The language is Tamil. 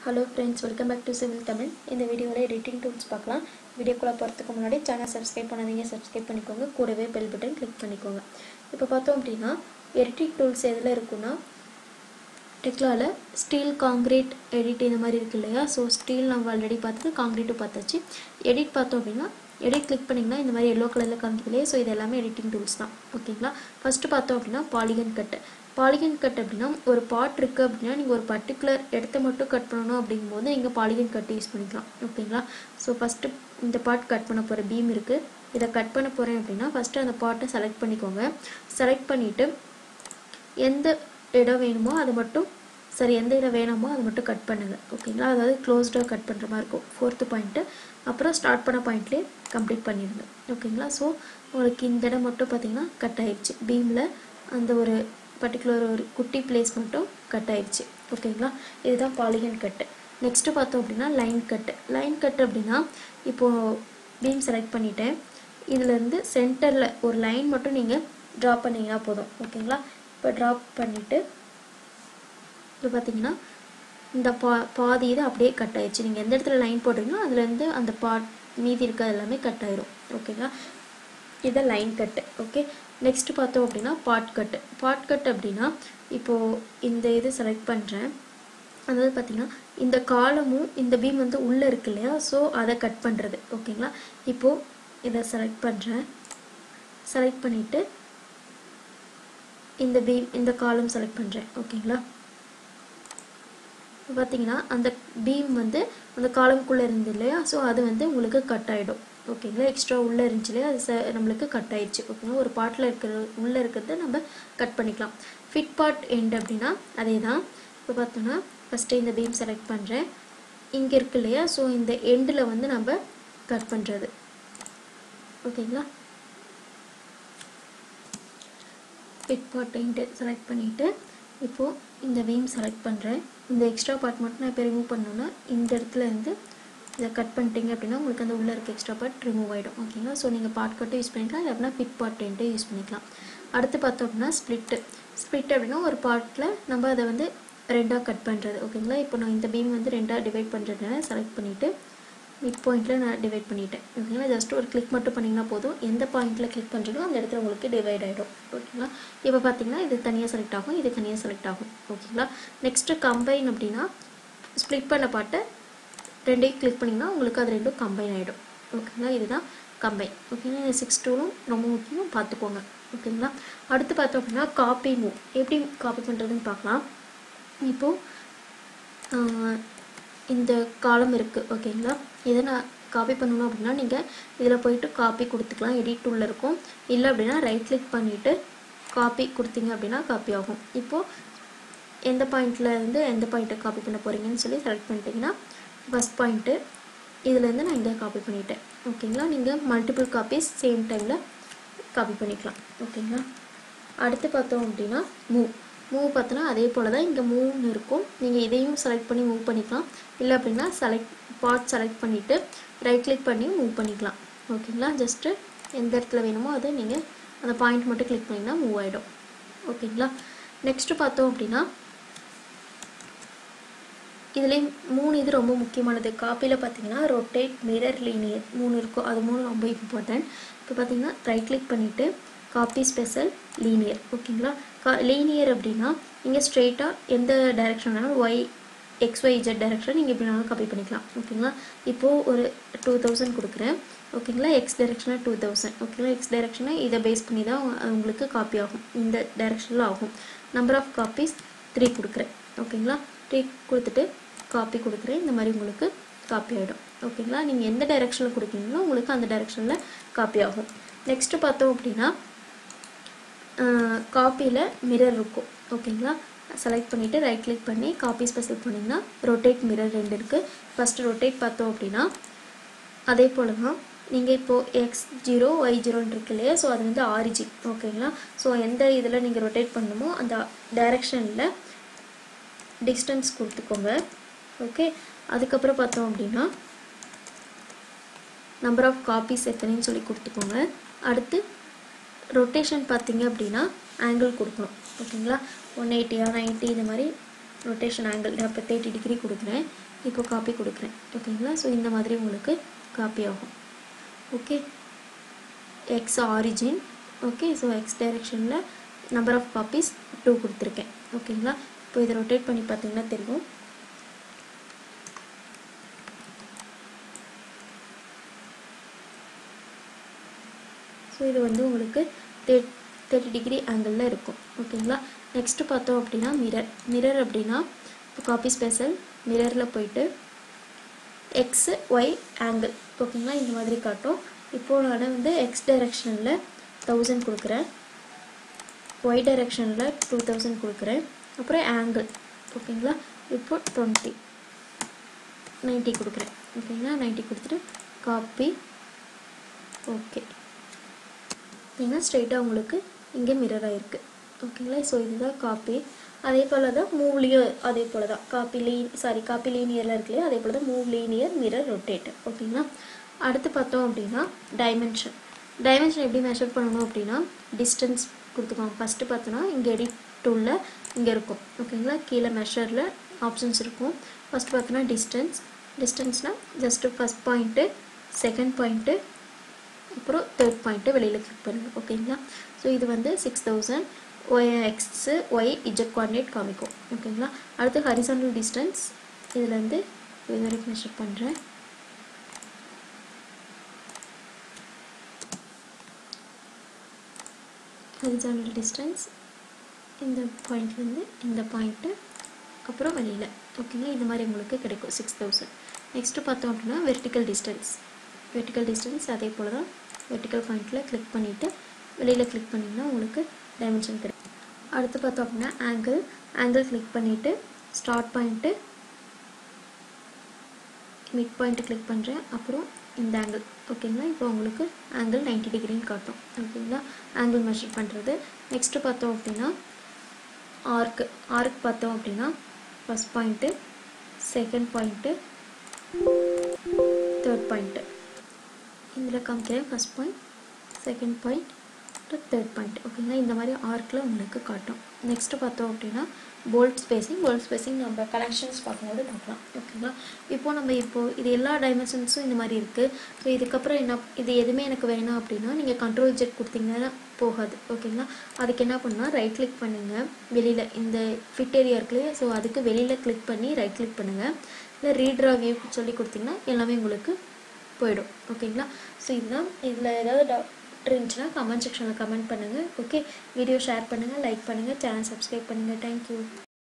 hello friends welcome back to civil Tamil இந்த வீடியோவில் எடிட்டிங் டூல்ஸ் பார்க்கலாம் வீடியோக்குள்ளே போகிறதுக்கு முன்னாடி சேனல் சப்ஸ்கிரைப் பண்ணாதீங்க சப்ஸ்கிரைப் பண்ணிக்கோங்க கூடவே பெல் பட்டன் கிளிக் பண்ணிக்கோங்க இப்போ பார்த்தோம் அப்படின்னா எடிட்டிங் டூல்ஸ் எதில் இருக்குன்னா டெக்லாவில் ஸ்டீல் காங்கிரீட் எடிட் இந்த மாதிரி இருக்கு இல்லையா ஸோ ஸ்டீல் நம்ம ஆல்ரெடி பார்த்தது காங்கிரீட்டும் பார்த்தாச்சு எடிட் பார்த்தோம் அப்படின்னா எடிட் கிளிக் பண்ணிங்கன்னா இந்த மாதிரி எல்லோ கலரில் காமிக்குது இல்லையா ஸோ இது எல்லாமே எடிட்டிங் டூல்ஸ் தான் ஓகேங்களா ஃபஸ்ட்டு பார்த்தோம் அப்படின்னா பாலிகன் கட்டு பாலிகன் கட் அப்படின்னா ஒரு பாட் இருக்குது அப்படின்னா நீங்கள் ஒரு பர்டிகுலர் இடத்த மட்டும் கட் பண்ணணும் அப்படிங்கும்போது நீங்கள் பாலிகன் கட் யூஸ் பண்ணிக்கலாம் ஓகேங்களா ஸோ ஃபஸ்ட்டு இந்த பார்ட் கட் பண்ண போகிற பீம் இருக்குது இதை கட் பண்ண போகிறேன் அப்படின்னா ஃபஸ்ட்டு அந்த பார்ட்டை செலக்ட் பண்ணிக்கோங்க செலக்ட் பண்ணிவிட்டு எந்த இடம் வேணுமோ அது மட்டும் சரி எந்த இடம் வேணுமோ அது மட்டும் கட் பண்ணுங்கள் ஓகேங்களா அதாவது க்ளோஸ்டாக கட் பண்ணுற மாதிரி இருக்கும் ஃபோர்த்து பாயிண்ட்டு அப்புறம் ஸ்டார்ட் பண்ண பாயிண்ட்லேயே கம்ப்ளீட் பண்ணிடுங்க ஓகேங்களா ஸோ உங்களுக்கு இந்த இடம் மட்டும் பார்த்தீங்கன்னா கட் ஆயிடுச்சு பீமில் அந்த ஒரு பர்டிகுலர் ஒரு குட்டி பிளேஸ் மட்டும் கட் ஆயிடுச்சு ஓகேங்களா இதுதான் பாலிகன் கட்டு நெக்ஸ்ட்டு பார்த்தோம் அப்படின்னா லைன் கட்டு லைன் கட் அப்படின்னா இப்போது பீம் செலக்ட் பண்ணிட்டேன் இதுலேருந்து சென்டரில் ஒரு லைன் மட்டும் நீங்கள் ட்ரா பண்ணிங்கன்னா போதும் ஓகேங்களா இப்போ ட்ராப் பண்ணிவிட்டு இப்போ பார்த்தீங்கன்னா இந்த பா பாதி இது அப்படியே கட் ஆயிடுச்சு நீங்கள் எந்த இடத்துல லைன் போடுறீங்களோ அதுலேருந்து அந்த பாட் மீதி இருக்கிறது எல்லாமே கட் ஆயிரும் ஓகேங்களா இதை லைன் கட்டு ஓகே நெக்ஸ்ட் பார்த்தோம் அப்படின்னா பாட் கட்டு பாட் கட் அப்படின்னா இப்போது இந்த இது செலக்ட் பண்ணுறேன் அதாவது பார்த்தீங்கன்னா இந்த காலமும் இந்த பீம் வந்து உள்ளே இருக்கு இல்லையா ஸோ அதை கட் பண்ணுறது ஓகேங்களா இப்போது இதை செலக்ட் பண்ணுறேன் செலக்ட் பண்ணிவிட்டு இந்த பீம் இந்த காலம் செலக்ட் பண்ணுறேன் ஓகேங்களா பார்த்தீங்கன்னா அந்த பீம் வந்து அந்த காலம்குள்ளே இருந்து இல்லையா ஸோ அது வந்து உங்களுக்கு கட் ஆகிடும் ஓகேங்களா எக்ஸ்ட்ரா உள்ளே இருந்துச்சு இல்லையா அது ச நம்மளுக்கு கட் ஆயிடுச்சு ஓகேங்களா ஒரு பாட்டில் இருக்கிற உள்ளே இருக்கிறத நம்ம கட் பண்ணிக்கலாம் ஃபிட் பார்ட் எண்ட் அப்படின்னா அதே தான் இப்போ பார்த்தோன்னா ஃபஸ்ட்டு இந்த பீம் செலக்ட் பண்ணுறேன் இங்கே இருக்கு இல்லையா ஸோ இந்த எண்டில் வந்து நம்ம கட் பண்ணுறது ஓகேங்களா ஃபிட் பார்ட் எண்டு செலக்ட் பண்ணிவிட்டு இப்போது இந்த பீம் செலக்ட் பண்ணுறேன் இந்த எக்ஸ்ட்ரா பார்ட் மட்டும் நான் இப்போ ரிமூவ் பண்ணோன்னா இந்த இடத்துல இருந்து இதை கட் பண்ணிட்டீங்க அப்படின்னா உங்களுக்கு அந்த உள்ளே இருக்க எக்ஸ்ட்ரா பார்ட் ரிமூவ் ஆகிடும் ஓகேங்களா ஸோ நீங்கள் பார்ட் கட்டும் யூஸ் பண்ணிக்கலாம் இல்லை அப்படின்னா ஃபிட் பார்ட் டென்ட்டு யூஸ் பண்ணிக்கலாம் அடுத்து பார்த்தோம் அப்படின்னா ஸ்ப்ளிட்டு ஸ்ப்ளிட் அப்படின்னா ஒரு பார்ட்டில் நம்ம அதை வந்து ரெண்டாக கட் பண்ணுறது ஓகேங்களா இப்போ நான் இந்த பீம் வந்து ரெண்டாக டிவைட் பண்ணுறதுனால செலக்ட் பண்ணிவிட்டு மிட் பாயிண்ட்டில் நான் டிவைட் பண்ணிட்டேன் ஓகேங்களா ஜஸ்ட் ஒரு கிளிக் மட்டும் பண்ணிங்கன்னா போதும் எந்த பாயிண்ட்டில் கிளிக் பண்ணுறீங்களோ அந்த இடத்துல உங்களுக்கு டிவைட் ஆகிடும் ஓகேங்களா இப்போ பார்த்தீங்கன்னா இது தனியாக செலக்ட் ஆகும் இது தனியாக செலக்ட் ஆகும் ஓகேங்களா நெக்ஸ்ட்டு கம்பைன் அப்படின்னா ஸ்ப்ளிட் பண்ண பாட்டை ரெண்டையும் கிளிக் பண்ணிங்கன்னா உங்களுக்கு அது ரெண்டும் கம்பைன் ஆகிடும் ஓகேங்களா இதுதான் கம்பைன் ஓகேங்களா இந்த சிக்ஸ் டூலும் ரொம்ப முக்கியம் பார்த்துக்கோங்க ஓகேங்களா அடுத்து பார்த்தோம் அப்படின்னா காப்பி மூவ் எப்படி காப்பி பண்ணுறதுன்னு பார்க்கலாம் இப்போது இந்த காலம் இருக்குது ஓகேங்களா இதை நான் காப்பி பண்ணணும் அப்படின்னா நீங்கள் இதில் போயிட்டு காப்பி கொடுத்துக்கலாம் எடிட் டூலில் இருக்கும் இல்லை அப்படின்னா ரைட் கிளிக் பண்ணிவிட்டு காப்பி கொடுத்தீங்க அப்படின்னா காப்பி ஆகும் இப்போது எந்த பாயிண்ட்டில் இருந்து எந்த பாயிண்ட்டை காப்பி பண்ண போகிறீங்கன்னு சொல்லி செலக்ட் பண்ணிட்டீங்கன்னா ஃபஸ்ட் பாயிண்ட்டு இதுலேருந்து நான் இங்கே காப்பி பண்ணிட்டேன் ஓகேங்களா நீங்கள் மல்டிபிள் காப்பீஸ் சேம் டைமில் காப்பி பண்ணிக்கலாம் ஓகேங்களா அடுத்து பார்த்தோம் அப்படின்னா மூவ் மூவ் பார்த்தோன்னா அதே போல் தான் இங்கே மூவ்னு இருக்கும் நீங்கள் இதையும் செலக்ட் பண்ணி மூவ் பண்ணிக்கலாம் இல்லை அப்படின்னா செலக்ட் பார்ட் செலக்ட் பண்ணிவிட்டு ரைட் கிளிக் பண்ணி மூவ் பண்ணிக்கலாம் ஓகேங்களா ஜஸ்ட்டு எந்த இடத்துல வேணுமோ அதை நீங்கள் அந்த பாயிண்ட் மட்டும் கிளிக் பண்ணிங்கன்னா மூவ் ஆகிடும் ஓகேங்களா நெக்ஸ்ட்டு பார்த்தோம் அப்படின்னா இதுலேயும் மூணு இது ரொம்ப முக்கியமானது காப்பியில் பார்த்தீங்கன்னா ரொட்டேட் மிரர் லீனியர் மூணு இருக்கும் அது மூணு ரொம்ப இம்பார்ட்டன்ட் இப்போ பார்த்தீங்கன்னா ரைட் கிளிக் பண்ணிவிட்டு காப்பி ஸ்பெஷல் லீனியர் ஓகேங்களா கா லீனியர் அப்படின்னா நீங்கள் ஸ்ட்ரெயிட்டாக எந்த டைரெக்ஷன் வேணாலும் Y X Y Z direction நீங்கள் எப்படி வேணாலும் காப்பி பண்ணிக்கலாம் ஓகேங்களா இப்போது ஒரு டூ தௌசண்ட் கொடுக்குறேன் ஓகேங்களா எக்ஸ் டைரெக்ஷனாக டூ தௌசண்ட் ஓகேங்களா எக்ஸ் டைரெக்ஷனை இதை பேஸ் பண்ணி தான் உங்களுக்கு காப்பி ஆகும் இந்த டைரெக்ஷனில் ஆகும் நம்பர் ஆஃப் காப்பீஸ் த்ரீ கொடுக்குறேன் ஓகேங்களா த்ரீ கொடுத்துட்டு காப்பி கொடுக்குறேன் இந்த மாதிரி உங்களுக்கு காப்பி ஆகிடும் ஓகேங்களா நீங்கள் எந்த டைரெக்ஷனில் கொடுக்குறீங்களோ உங்களுக்கு அந்த டைரெக்ஷனில் காப்பி ஆகும் நெக்ஸ்ட்டு பார்த்தோம் அப்படின்னா காப்பியில் மிரர் இருக்கும் ஓகேங்களா செலக்ட் பண்ணிவிட்டு ரைட் கிளிக் பண்ணி காப்பி ஸ்பெஷல் பண்ணிங்கன்னா ரொட்டேட் மிரர் ரெண்டு இருக்குது ஃபஸ்ட்டு ரொட்டேட் பார்த்தோம் அப்படின்னா அதே போல் தான் நீங்கள் இப்போது எக்ஸ் ஜீரோ ஒய் ஜீரோன்னு இருக்கு இல்லையா ஸோ அது வந்து ஆரிஜின் ஓகேங்களா ஸோ எந்த இதில் நீங்கள் ரொட்டேட் பண்ணணுமோ அந்த டைரெக்ஷனில் டிஸ்டன்ஸ் கொடுத்துக்கோங்க ஓகே அதுக்கப்புறம் பார்த்தோம் அப்படின்னா நம்பர் ஆஃப் காப்பீஸ் எத்தனைன்னு சொல்லி கொடுத்துக்கோங்க அடுத்து ரொட்டேஷன் பார்த்தீங்க அப்படின்னா ஆங்கிள் கொடுக்கணும் ஓகேங்களா ஒன் எயிட்டியா நைன்ட்டி இந்த மாதிரி ரொட்டேஷன் ஆங்கிள் நான் இப்போ தேர்ட்டி டிகிரி கொடுக்குறேன் இப்போ காப்பி கொடுக்குறேன் ஓகேங்களா ஸோ இந்த மாதிரி உங்களுக்கு காப்பி ஆகும் okay X origin okay so X டைரெக்ஷனில் நம்பர் ஆஃப் காப்பீஸ் டூ கொடுத்துருக்கேன் ஓகேங்களா இப்போ இதை ரொட்டேட் பண்ணி பார்த்தீங்கன்னா தெரியும் ஸோ இது வந்து உங்களுக்கு தே தேர்ட்டி டிகிரி ஆங்கிளில் இருக்கும் ஓகேங்களா நெக்ஸ்ட்டு பார்த்தோம் அப்படின்னா மிரர் மிரர் அப்படின்னா இப்போ காப்பி ஸ்பெஷல் மிரரில் போயிட்டு எக்ஸு ஒய் ஆங்கிள் ஓகேங்களா இந்த மாதிரி காட்டும் இப்போது நான் வந்து எக்ஸ் டைரெக்ஷனில் தௌசண்ட் கொடுக்குறேன் ஒய் டைரெக்ஷனில் டூ தௌசண்ட் கொடுக்குறேன் அப்புறம் ஆங்கிள் ஓகேங்களா இப்போ டுவெண்ட்டி நைன்ட்டி கொடுக்குறேன் ஓகேங்களா நைன்ட்டி கொடுத்துட்டு காப்பி ஓகே பார்த்தீங்கன்னா ஸ்ட்ரெயிட்டாக உங்களுக்கு இங்கே மிரர் ஆகிருக்கு ஓகேங்களா ஸோ இதுதான் காப்பி அதே போல் தான் மூவ்லேயும் அதே போல் தான் காப்பி லீன் சாரி காப்பி லீனியரில் இருக்கு இல்லையா அதே போல் தான் மூவ் லீனியர் மிரர் ரொட்டேட் ஓகேங்களா அடுத்து பார்த்தோம் அப்படின்னா டைமென்ஷன் டைமென்ஷன் எப்படி மெஷர் பண்ணணும் அப்படின்னா டிஸ்டன்ஸ் கொடுத்துக்கோங்க ஃபஸ்ட்டு பார்த்தோன்னா இங்கே எடிட் டூலில் இங்கே இருக்கும் ஓகேங்களா கீழே மெஷரில் ஆப்ஷன்ஸ் இருக்கும் ஃபஸ்ட் பார்த்தோன்னா டிஸ்டன்ஸ் டிஸ்டன்ஸ்னால் just first point second point அப்புறம் தேர்ட் பாயிண்ட்டு வெளியில் கிளிக் பண்ணுங்கள் ஓகேங்களா ஸோ இது வந்து six thousand Y X Y Z coordinate காமிக்கும் ஓகேங்களா அடுத்து ஹரிசாண்டல் டிஸ்டன்ஸ் இதுலேருந்து இது வரைக்கும் மெஷர் பண்ணுறேன் ஹரிசாண்டல் டிஸ்டன்ஸ் இந்த பாயிண்ட்லேருந்து இந்த பாயிண்ட்டு அப்புறம் வெளியில் ஓகேங்களா இது மாதிரி உங்களுக்கு கிடைக்கும் சிக்ஸ் தௌசண்ட் நெக்ஸ்ட்டு பார்த்தோம் அப்படின்னா வெர்டிக்கல் டிஸ்டன்ஸ் வெர்டிக்கல் டிஸ்டன்ஸ் அதே போல் தான் வெர்டிக்கல் பாயிண்ட்டில் கிளிக் பண்ணிவிட்டு வெளியில் கிளிக் பண்ணிங்கன்னா உங்களுக்கு டைமென்ஷன் கிடைக்கும் அடுத்து பார்த்தோம் அப்படின்னா ஆங்கிள் ஆங்கிள் கிளிக் பண்ணிவிட்டு start point mid point click பண்ணுறேன் அப்புறம் இந்த ஆங்கிள் ஓகேங்களா இப்போ உங்களுக்கு ஆங்கிள் நைன்டி டிகிரின்னு காட்டும் ஓகேங்களா ஆங்கிள் மெஷர் பண்ணுறது நெக்ஸ்ட்டு பார்த்தோம் அப்படின்னா ஆர்க்கு ஆர்க் பார்த்தோம் அப்படின்னா first point second point third point இதில் காமிக்கிறேன் first point second point third point ஓகேங்களா இந்த மாதிரி ஆர்க்கில் உங்களுக்கு காட்டும் நெக்ஸ்ட்டு பார்த்தோம் அப்படின்னா போல்ட் ஸ்பேசிங் போல்ட் ஸ்பேசிங் நம்ம கனெக்ஷன்ஸ் பார்க்கும்போது பார்க்கலாம் ஓகேங்களா இப்போது நம்ம இப்போது இது எல்லா டைமென்ஷன்ஸும் இந்த மாதிரி இருக்குது ஸோ இதுக்கப்புறம் என்ன இது எதுவுமே எனக்கு வேணாம் அப்படின்னா நீங்கள் கண்ட்ரோல் ஜெட் கொடுத்தீங்கன்னா போகாது ஓகேங்களா அதுக்கு என்ன பண்ணால் ரைட் கிளிக் பண்ணுங்கள் வெளியில் இந்த ஃபிட் ஏரியா இருக்குல்லையே ஸோ அதுக்கு வெளியில் கிளிக் பண்ணி ரைட் கிளிக் பண்ணுங்கள் இல்லை ரீட்ரா வியூ சொல்லி கொடுத்தீங்கன்னா எல்லாமே உங்களுக்கு போயிடும் ஓகேங்களா ஸோ இதுதான் இதில் ஏதாவது டவுட் இருந்துச்சுன்னா கமெண்ட் செக்ஷனில் கமெண்ட் பண்ணுங்கள் ஓகே வீடியோ ஷேர் பண்ணுங்கள் லைக் பண்ணுங்கள் சேனல் சப்ஸ்கிரைப் பண்ணுங்கள் தேங்க்யூ